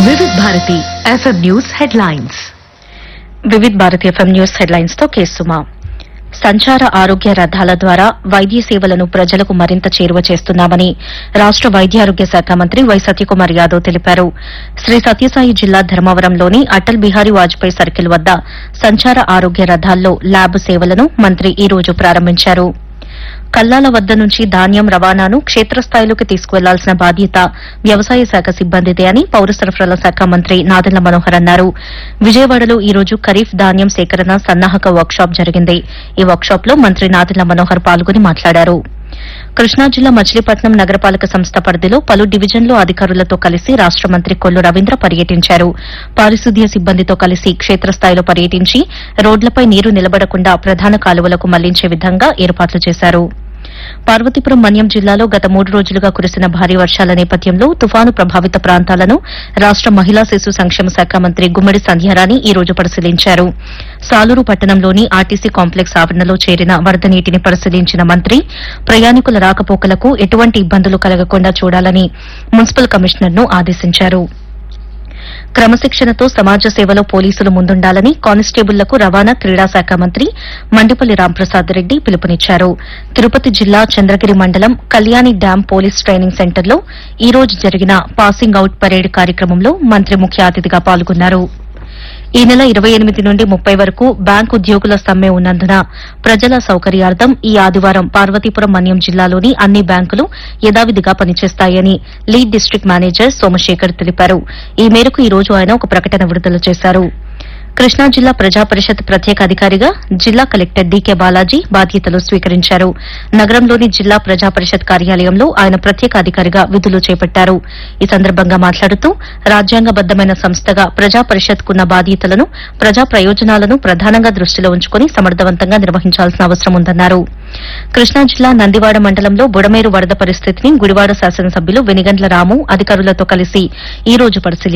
వివిధ Bharati FM news headlines Vividh Bharati FM news headlines తో కేసుమా సంచార ఆరోగ్య రథాల ద్వారా వైద్య సేవలను ప్రజలకు మరింత చేరువ చేస్తున్నామని రాష్ట వైద్యారోగ్య శాఖ మంత్రి వై సత్యకుమార్ యాదవ్ తెలిపారు శ్రీ సత్యసాయి జిల్లా ధర్మవరంలోని అటల్ బిహారీ వాజ్పేయి సర్కిల్ వద్ద సంచార ఆరోగ్య రథాల్లో ల్యాబ్ సేవలను మంత్రి ఈ రోజు ప్రారంభించారు కల్లాల వద్ద నుంచి ధాన్యం రవాణాను క్షేత్రస్థాయిలోకి తీసుకువెళ్లాల్సిన బాధ్యత వ్యవసాయ శాఖ సిబ్బందిదే అని పౌర సరఫరాల శాఖ మంత్రి నాదెళ్ల మనోహర్ అన్నారు విజయవాడలో ఈ రోజు ఖరీఫ్ ధాన్యం సేకరణ సన్నాహక వర్క్షాప్ జరిగింది ఈ వర్క్షాప్ లో మంత్రి నాదెళ్ల మనోహర్ పాల్గొని మాట్లాడారు కృష్ణా జిల్లా మచిలీపట్నం నగరపాలక సంస్థ పరిధిలో పలు డివిజన్లు అధికారులతో కలిసి రాష్ట మంత్రి కొల్లు రవీంద్ర పర్యటించారు పారిశుద్ధ్య సిబ్బందితో కలిసి క్షేత్రస్థాయిలో పర్యటించి రోడ్లపై నీరు నిలబడకుండా ప్రధాన కాలువలకు మళ్లించే విధంగా ఏర్పాట్లు చేశారు పార్వతీపురం మన్యం జిల్లాలో గత మూడు రోజులుగా కురిసిన భారీ వర్షాల నేపథ్యంలో తుఫాను ప్రభావిత ప్రాంతాలను రాష్ట మహిళా శిశు సంక్షేమ శాఖ మంత్రి గుమ్మడి సంధ్యారాణి ఈ రోజు పరిశీలించారు సాలూరు పట్టణంలోని ఆర్టీసీ కాంప్లెక్స్ ఆవరణలో చేరిన వరద నీటిని పరిశీలించిన మంత్రి ప్రయాణికుల రాకపోకలకు ఎటువంటి ఇబ్బందులు కలగకుండా చూడాలని మున్సిపల్ కమిషనర్ను ఆదేశించారు క్రమశిక్షణతో సమాజ సేవలో పోలీసులు ముందుండాలని కానిస్టేబుళ్లకు రవాణా క్రీడా శాఖ మంత్రి మండిపల్లి రాంప్రసాద్ రెడ్డి పిలుపునిచ్చారు తిరుపతి జిల్లా చంద్రగిరి మండలం కళ్యాణి డ్యాం పోలీస్ ట్రైనింగ్ సెంటర్లో ఈ రోజు జరిగిన పాసింగ్ అవుట్ పరేడ్ కార్యక్రమంలో మంత్రి ముఖ్య అతిథిగా పాల్గొన్నారు ఈ నెల ఇరవై ఎనిమిది నుండి ముప్పై వరకు బ్యాంకు ఉద్యోగుల సమ్మె ఉన్నందున ప్రజల సౌకర్యార్థం ఈ ఆదివారం పార్వతీపురం మన్యం జిల్లాలోని అన్ని బ్యాంకులు యథావిధిగా పనిచేస్తాయని లీడ్ డిస్టిక్ మేనేజర్ సోమశేఖర్ తెలిపారు ఈ మేరకు ఈ రోజు ఆయన ఒక ప్రకటన విడుదల చేశారు కృష్ణా జిల్లా ప్రజా పరిషత్ ప్రత్యేక అధికారిగా జిల్లా కలెక్టర్ డీకే బాలాజీ బాధ్యతలు స్వీకరించారు నగరంలోని జిల్లా ప్రజా పరిషత్ కార్యాలయంలో ఆయన ప్రత్యేక అధికారిగా విధులు చేపట్టారు ఈ సందర్భంగా మాట్లాడుతూ రాజ్యాంగబద్దమైన సంస్థగా ప్రజా పరిషత్కున్న బాధ్యతలను ప్రజా ప్రయోజనాలను ప్రధానంగా దృష్టిలో ఉంచుకుని సమర్థవంతంగా నిర్వహించాల్సిన అవసరం ఉందన్నారు కృష్ణా జిల్లా నందివాడ మండలంలో బుడమేరు వరద పరిస్థితిని గుడివాడ శాసనసభ్యులు వెనిగండ్ల రాము అధికారులతో కలిసి ఈ రోజు పరిశీలించారు